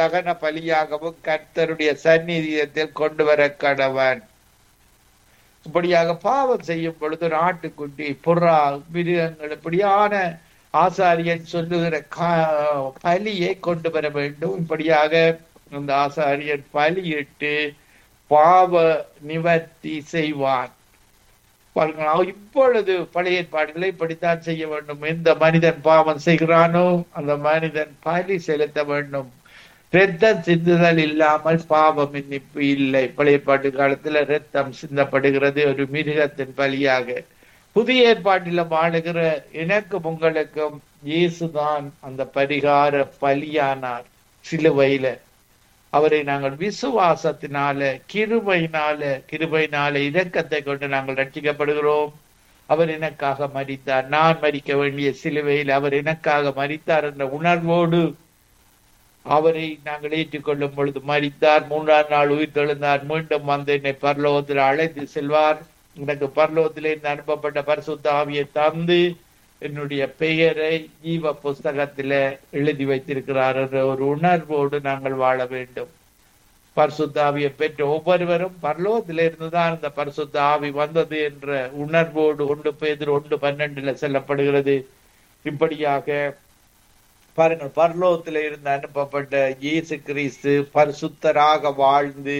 தகன பலியாகவும் கர்த்தருடைய சந்நிதியத்தில் கொண்டு வர கடவன் இப்படியாக பாவம் செய்யும் பொழுது ஒரு ஆட்டுக்குட்டி புறா மிருகங்கள் இப்படியான ஆசாரியன் சொல்லுகிற கா- பலியை கொண்டு வர வேண்டும் இப்படியாக அந்த ஆசாரியன் பலியிட்டு பாவ நிவர்த்தி செய்வான் பாருங்கள் அவன் இப்பொழுது பழைய ஏற்பாடுகளை இப்படித்தான் செய்ய வேண்டும் எந்த மனிதன் பாவம் செய்கிறானோ அந்த மனிதன் பலி செலுத்த வேண்டும் இரத்தம் சிந்துதல் இல்லாமல் பாவம் மன்னிப்பு இல்லை பழைய ஏற்பாட்டு காலத்துல இரத்தம் சிந்தப்படுகிறது ஒரு மிருகத்தின் பலியாக புதிய ஏற்பாட்டில வாழுகிற எனக்கும் உங்களுக்கும் இயேசுதான் அந்த பரிகார பலியானார் சிலுவையில அவரை நாங்கள் விசுவாசத்தினால கிருபையினால கிருபையினால இரக்கத்தை கொண்டு நாங்கள் ரட்சிக்கப்படுகிறோம் அவர் எனக்காக மரித்தார் நான் மரிக்க வேண்டிய சிலுவையில் அவர் எனக்காக மரித்தார் என்ற உணர்வோடு அவரை நாங்கள் ஏற்றுக்கொள்ளும் பொழுது மரித்தார் மூன்றாம் நாள் உயிர் தெழுந்தார் மீண்டும் வந்து என்னை பரலோகத்தில் அழைத்து செல்வார் எனக்கு பரலோகத்திலிருந்து அனுப்பப்பட்ட பரிசுத்த ஆவியை தந்து என்னுடைய பெயரை ஜீவ புஸ்தகத்தில எழுதி வைத்திருக்கிறார் என்ற ஒரு உணர்வோடு நாங்கள் வாழ வேண்டும் பரிசுத்த ஆவியை பெற்ற ஒவ்வொருவரும் பரலோகத்தில இருந்துதான் இந்த பரிசுத்த ஆவி வந்தது என்ற உணர்வோடு ஒன்று பேர் ஒன்று பன்னெண்டுல செல்லப்படுகிறது இப்படியாக பாருங்கள் பரலோகத்தில இருந்து அனுப்பப்பட்ட இயேசு கிறிஸ்து பரிசுத்தராக வாழ்ந்து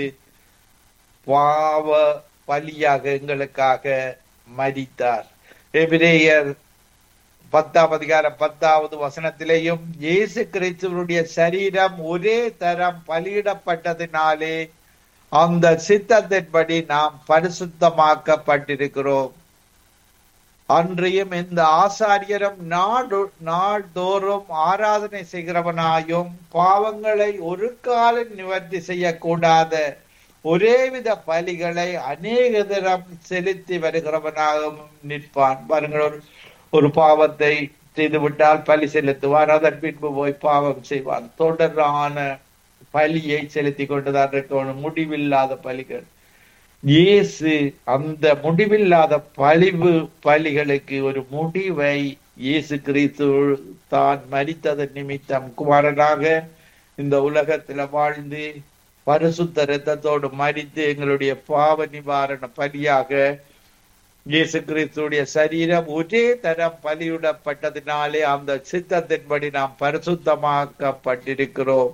பாவ பலியாக எங்களுக்காக மரித்தார் எபிரேயர் பத்தாம் அதிகாரம் பத்தாவது வசனத்திலேயும் இயேசு கிறிஸ்துவனுடைய சரீரம் ஒரே தரம் பலியிடப்பட்டதினாலே அந்த சித்தத்தின்படி நாம் பரிசுத்தமாக்கப்பட்டிருக்கிறோம் அன்றையும் இந்த ஆசாரியரும் நாடு நாள்தோறும் ஆராதனை செய்கிறவனாயும் பாவங்களை ஒரு காலம் நிவர்த்தி செய்யக்கூடாத ஒரேவித பலிகளை அநேக தரம் செலுத்தி வருகிறவனாகவும் நிற்பான் பாருங்கள் ஒரு ஒரு பாவத்தை செய்துவிட்டால் பலி செலுத்துவான் அதன் பின்பு போய் பாவம் செய்வான் தொடரான பலியை செலுத்தி கொண்டுதான் இருக்கணும் முடிவில்லாத பலிகள் இயேசு அந்த முடிவில்லாத பழிவு பலிகளுக்கு ஒரு முடிவை இயேசு கிறிஸ்து தான் மரித்ததன் நிமித்தம் குமாரனாக இந்த உலகத்துல வாழ்ந்து பரிசுத்த ரத்தத்தோடு மரித்து எங்களுடைய பாவ நிவாரண பலியாக இயேசு கிறிஸ்துடைய சரீரம் ஒரே தரம் பலியிடப்பட்டதினாலே அந்த சித்தத்தின்படி நாம் பரிசுத்தமாக்கப்பட்டிருக்கிறோம்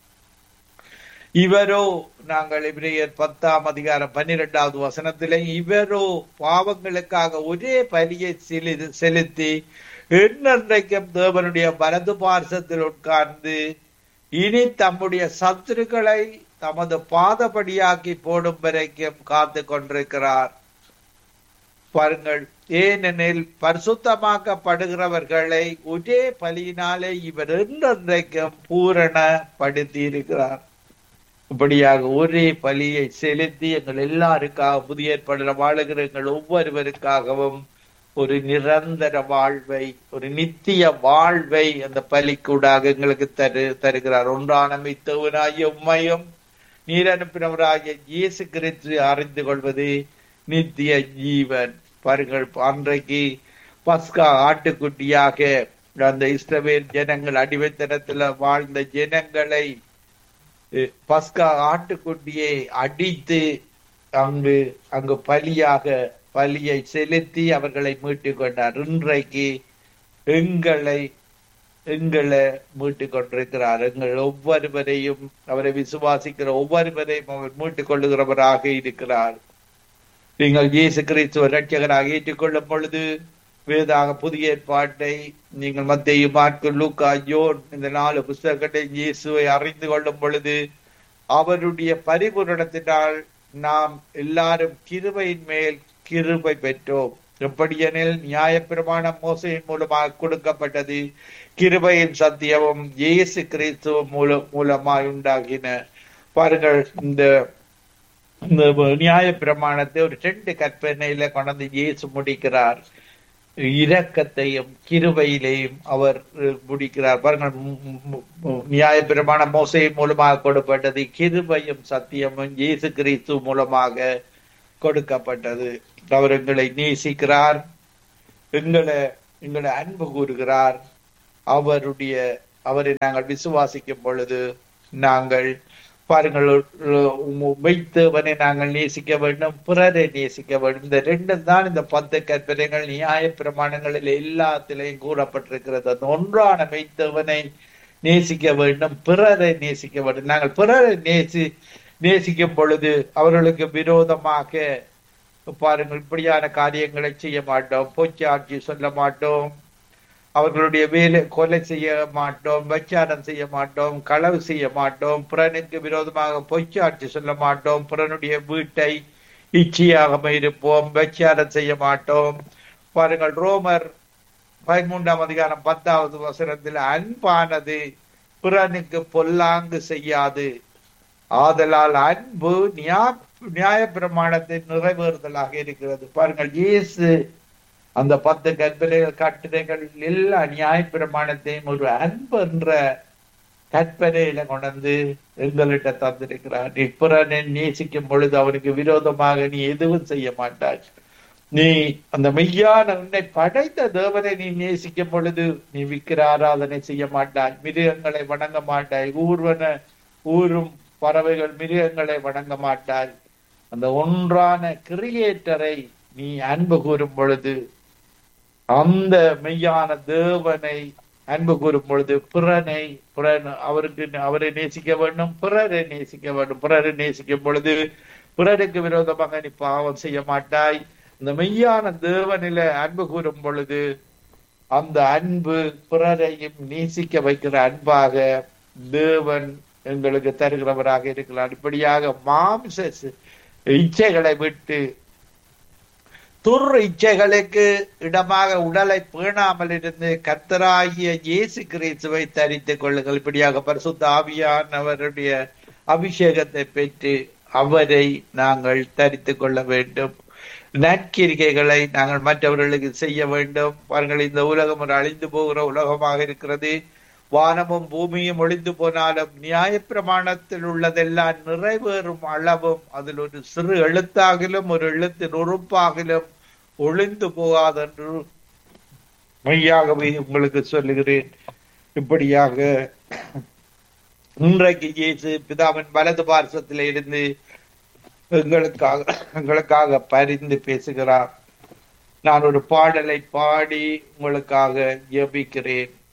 இவரோ நாங்கள் இப்ரேயர் பத்தாம் அதிகாரம் பன்னிரெண்டாவது வசனத்திலே இவரோ பாவங்களுக்காக ஒரே பலியை செலு- செலுத்தி என்னென்றைக்கும் தேவனுடைய வலது பார்சத்தில் உட்கார்ந்து இனி தம்முடைய சத்துருக்களை தமது பாதபடியாக்கி போடும் வரைக்கும் காத்து கொண்டிருக்கிறார் பாருங்கள் ஏனெனில் பரிசுத்தமாக்கப்படுகிறவர்களை ஒரே பலியினாலே இவர் என்றென்றைக்கும் பூரணப்படுத்தி இருக்கிறார் இப்படியாக ஒரே பலியை செலுத்தி எங்கள் எல்லாருக்காக புதிய ஏற்பாடுல வாழுகிற எங்கள் ஒவ்வொருவருக்காகவும் ஒரு நிரந்தர வாழ்வை ஒரு நித்திய வாழ்வை அந்த பலிக்கூடாக எங்களுக்கு தரு தருகிறார் ஒன்றான மித்தவனாகிய உண்மையும் நீர் அனுப்பினவராகிய இயேசு கிறிஸ்து அறிந்து கொள்வது நித்திய ஜீவன் பாருங்கள் அன்றைக்கு பஸ்கா ஆட்டுக்குட்டியாக அந்த இஸ்ரவேல் ஜனங்கள் அடிமைத்தனத்துல வாழ்ந்த ஜனங்களை அஹ், பஸ்கா ஆட்டுக்குட்டியை அடித்து அங்கு அங்கு பலியாக பலியை செலுத்தி அவர்களை மீட்டுக் கொண்டார் இன்றைக்கு எங்களை எங்களை மீட்டுக் கொண்டிருக்கிறார் எங்கள் ஒவ்வொருவரையும் அவரை விசுவாசிக்கிற ஒவ்வொருவரையும் அவர் மீட்டுக் கொள்ளுகிறவராக இருக்கிறார் நீங்கள் இயேசு கிறிஸ்துவ ரட்சகராக ஏற்றுக்கொள்ளும் பொழுது வேதாக புதிய ஏற்பாட்டை நீங்கள் மத்திய மார்க்கு லூக்கா யோன் இந்த நாலு புஸ்தகத்தை இயேசுவை அறிந்து கொள்ளும் பொழுது அவருடைய பரிபூரணத்தினால் நாம் எல்லாரும் கிருபையின் மேல் கிருபை பெற்றோம் எப்படியெனில் நியாயப்பிரமாணம் மோசையின் மூலமாக கொடுக்கப்பட்டது கிருபையின் சத்தியமும் இயேசு கிறிஸ்துவ மூல மூலமாய் உண்டாகின பாருங்கள் இந்த இந்த நியாய பிரமாணத்தை ஒரு ரெண்டு கற்பனையில கொண்டு இயேசு முடிக்கிறார் இரக்கத்தையும் கிருபையிலையும் அவர் அஹ், முடிக்கிறார் பாருங்கள் நியாய பிரமாணம் மோசையின் மூலமாக கொடுப்பட்டது கிருபையும் சத்தியமும் இயேசு கிறிஸ்து மூலமாக கொடுக்கப்பட்டது அவர் எங்களை நேசிக்கிறார் எங்களை எங்களை அன்பு கூறுகிறார் அவருடைய அவரை நாங்கள் விசுவாசிக்கும் பொழுது நாங்கள் பாருங்கள் வைத்தவனை நாங்கள் நேசிக்க வேண்டும் பிறரை நேசிக்க வேண்டும் இந்த ரெண்டும் தான் இந்த பத்து கற்பனைகள் நியாய பிரமாணங்களில் எல்லாத்திலையும் கூறப்பட்டிருக்கிறது அந்த ஒன்றான வைத்தவனை நேசிக்க வேண்டும் பிறரை நேசிக்க வேண்டும் நாங்கள் பிறரை நேசி நேசிக்கும் பொழுது அவர்களுக்கு விரோதமாக பாருங்கள் இப்படியான காரியங்களை செய்ய மாட்டோம் பொச்சாட்சி சொல்ல மாட்டோம் அவர்களுடைய வேலை கொலை செய்ய மாட்டோம் வச்சாரம் செய்ய மாட்டோம் களவு செய்ய மாட்டோம் புறனுக்கு விரோதமாக பொய்ச்சாட்சி சொல்ல மாட்டோம் புறனுடைய வீட்டை இச்சையாக இருப்போம் வச்சாரம் செய்ய மாட்டோம் பாருங்கள் ரோமர் பதிமூன்றாம் அதிகாரம் பத்தாவது வசனத்தில் அன்பானது பிறனுக்கு பொல்லாங்கு செய்யாது ஆதலால் அன்பு நியாய பிரமாணத்தின் நிறைவேறுதலாக இருக்கிறது பாருங்கள் இயேசு அந்த பத்து கற்பனைகள் கட்டுரைகள் எல்லா நியாய பிரமாணத்தையும் ஒரு அன்பு என்ற கற்பனையில கொண்டு எங்கள்கிட்ட தந்திருக்கிறார் நீ பிறனை நேசிக்கும் பொழுது அவனுக்கு விரோதமாக நீ எதுவும் செய்ய மாட்டாய் நீ அந்த மெய்யான உன்னை படைத்த தேவனை நீ நேசிக்கும் பொழுது நீ விக்கிர ஆராதனை செய்ய மாட்டாய் மிருகங்களை வணங்க மாட்டாய் ஊர்வன ஊரும் பறவைகள் மிருகங்களை வணங்க மாட்டாய் அந்த ஒன்றான கிரியேட்டரை நீ அன்பு கூறும் பொழுது அந்த மெய்யான தேவனை அன்பு கூறும் பொழுது பிறனை பிறன் அவருக்கு அவரை நேசிக்க வேண்டும் பிறரை நேசிக்க வேண்டும் பிறரை நேசிக்கும் பொழுது பிறருக்கு விரோதமாக நீ பாவம் செய்ய மாட்டாய் இந்த மெய்யான தேவனில அன்பு கூறும் பொழுது அந்த அன்பு பிறரையும் நேசிக்க வைக்கிற அன்பாக தேவன் எங்களுக்கு தருகிறவராக இருக்கிறார் இப்படியாக மாம்ச இச்சைகளை விட்டு துர் இச்சைகளுக்கு இடமாக உடலை பேணாமல் இருந்து கத்தராகிய இயேசு கிறிஸ்துவை தரித்துக் கொள்ளுங்கள் இப்படியாக பரிசுத்த ஆவியானவருடைய அபிஷேகத்தை பெற்று அவரை நாங்கள் தரித்துக் கொள்ள வேண்டும் நற்கிரிகைகளை நாங்கள் மற்றவர்களுக்கு செய்ய வேண்டும் பாருங்கள் இந்த உலகம் ஒரு அழிந்து போகிற உலகமாக இருக்கிறது வானமும் பூமியும் ஒளிந்து போனாலும் நியாயப்பிரமாணத்தில் உள்ளதெல்லாம் நிறைவேறும் அளவும் அதில் ஒரு சிறு எழுத்தாகிலும் ஒரு எழுத்தின் உறுப்பாகிலும் ஒளிந்து போகாதென்று மெய்யாகவே உங்களுக்கு சொல்லுகிறேன் இப்படியாக இன்றைக்கு இயேசு பிதாவின் வலது பார்சத்தில் இருந்து எங்களுக்காக எங்களுக்காக பரிந்து பேசுகிறார் நான் ஒரு பாடலை பாடி உங்களுக்காக ஜெபிக்கிறேன்